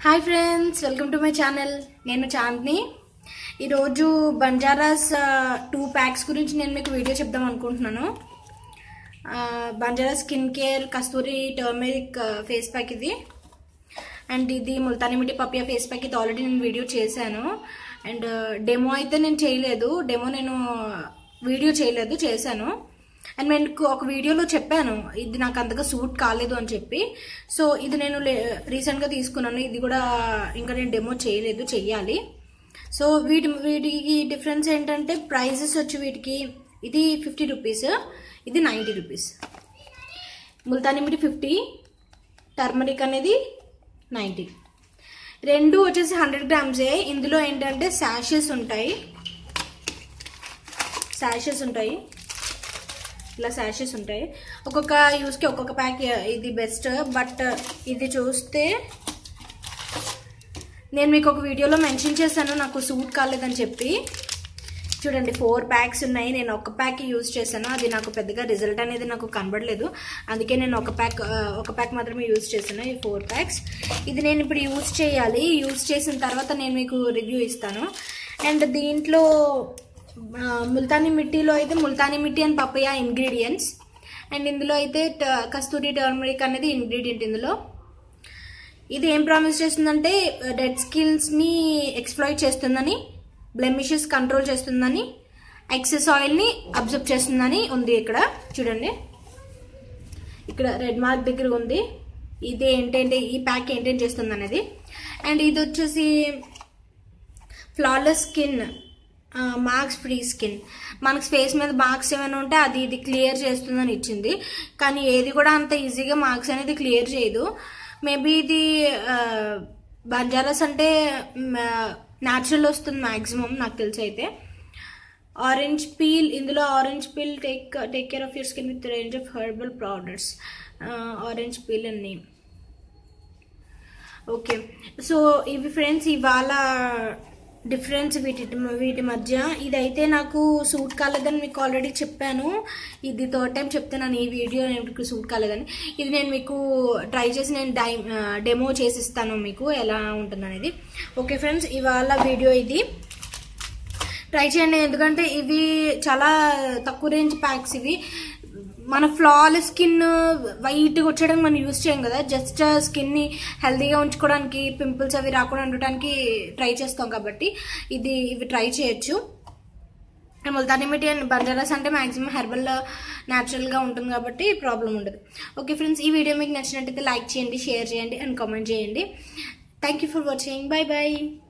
hi friends welcome to my channel నేను చాంద్ని ఈరోజు బంజారాస్ two packs గురించి నేను మీకు వీడియో చెప్దాం అనుకుంటున్నాను ఆ, Banjara skin care Kasturi turmeric face pack ఇది అండ్ ఇది Multani mitti papaya face pack ఇది ఆల్రెడీ నేను వీడియో చేశాను అండ్ డెమో అయితే నేను చేయలేదు డెమో నేను వీడియో చేయలేదు చేశాను అండ్ నేను ఒక వీడియోలో చెప్పాను ఇది నాకు అంతగా సూట్ కాలేదు అని చెప్పి సో ఇది నేను రీసెంట్గా తీసుకున్నాను ఇది కూడా ఇంకా నేను డెమో చేయలేదు చెయ్యాలి సో వీటి వీటికి డిఫరెన్స్ ఏంటంటే ప్రైజెస్ వచ్చి వీటికి ఇది ఫిఫ్టీ రూపీస్ ఇది ninety rupees Multani mitti fifty turmeric అనేది నైంటీ రెండు వచ్చేసి హండ్రెడ్ గ్రామ్సే ఇందులో ఏంటంటే శాషెస్ ఉంటాయి శాషెస్ ఉంటాయి ఇలా శాషెస్ ఉంటాయి ఒక్కొక్క యూస్కి ఒక్కొక్క ప్యాక్ ఇది బెస్ట్ బట్ ఇది చూస్తే నేను మీకు ఒక వీడియోలో మెన్షన్ చేశాను నాకు సూట్ కాలేదని చెప్పి చూడండి ఫోర్ ప్యాక్స్ ఉన్నాయి నేను ఒక ప్యాక్ యూజ్ చేశాను అది నాకు పెద్దగా రిజల్ట్ అనేది నాకు కనబడలేదు అందుకే నేను ఒక ప్యాక్ ఒక ప్యాక్ మాత్రమే యూజ్ చేశాను ఈ ఫోర్ ప్యాక్స్ ఇది నేను ఇప్పుడు యూజ్ చేయాలి యూజ్ చేసిన తర్వాత నేను మీకు రివ్యూ ఇస్తాను అండ్ దీంట్లో ఆ, ముల్తానీ మిట్టిలో అయితే Multani mitti and papaya ingredients and ఇందులో అయితే ట- కస్తూరి టర్మరిక్ అనేది ఇంగ్రీడియంట్ ఇందులో ఇది ఏం ప్రామిస్ చేస్తుందంటే డెడ్ స్కిల్స్ని ఎక్స్ప్లాయిట్ చేస్తుందని బ్లెమిషెస్ కంట్రోల్ చేస్తుందని ఎక్సెస్ ఆయిల్ని అబ్జర్వ్ చేస్తుందని ఉంది ఇక్కడ చూడండి ఇక్కడ రెడ్ మార్క్ దగ్గర ఉంది ఇది ఏంటంటే ఈ ప్యాక్ ఏంటేం చేస్తుంది అనేది అండ్ ఇది వచ్చేసి flawless skin marks free skin మనకు ఫేస్ మీద మార్క్స్ ఏమైనా ఉంటే అది ఇది క్లియర్ చేస్తుందని ఇచ్చింది కానీ ఏది కూడా అంత ఈజీగా మార్క్స్ అనేది క్లియర్ చేయదు మేబీ ఇది బంజారాస్ అంటే న్యాచురల్ వస్తుంది మ్యాక్సిమం నాకు తెలిసి అయితే ఆరెంజ్ పీల్ ఇందులో orange peel take take care of your skin with range of herbal products orange peel అన్ని ఓకే సో ఇవి ఫ్రెండ్స్ ఇవాళ డిఫరెన్స్ వీటి వీటి మధ్య ఇదైతే నాకు సూట్ కాలేదని మీకు ఆల్రెడీ చెప్పాను ఇది థర్డ్ టైం చెప్తున్నాను ఈ వీడియో మీకు సూట్ కాలేదని ఇది నేను మీకు ట్రై చేసి నేను డై డెమో చేసి ఇస్తాను మీకు ఎలా ఉంటుందనేది ఓకే ఫ్రెండ్స్ ఇవాళ వీడియో ఇది ట్రై చేయండి ఎందుకంటే ఇవి చాలా తక్కువ రేంజ్ ప్యాక్స్ ఇవి మన ఫ్లాలెస్ స్కిన్ వైట్గా వచ్చేయడానికి మనం యూస్ చేయం కదా జస్ట్ స్కిన్ని హెల్తీగా ఉంచుకోవడానికి పింపుల్స్ అవి రాకుండా ఉండటానికి ట్రై చేస్తాం కాబట్టి ఇది ఇవి ట్రై చేయొచ్చు ముల్తానీ మిట్టి అండ్ బంజారాస్ అంటే మాక్సిమం హెర్బల్ న్యాచురల్గా ఉంటుంది కాబట్టి ప్రాబ్లం ఉండదు ఓకే ఫ్రెండ్స్ ఈ వీడియో మీకు నచ్చినట్టయితే లైక్ చేయండి షేర్ చేయండి అండ్ కామెంట్ చేయండి thank you for watching bye bye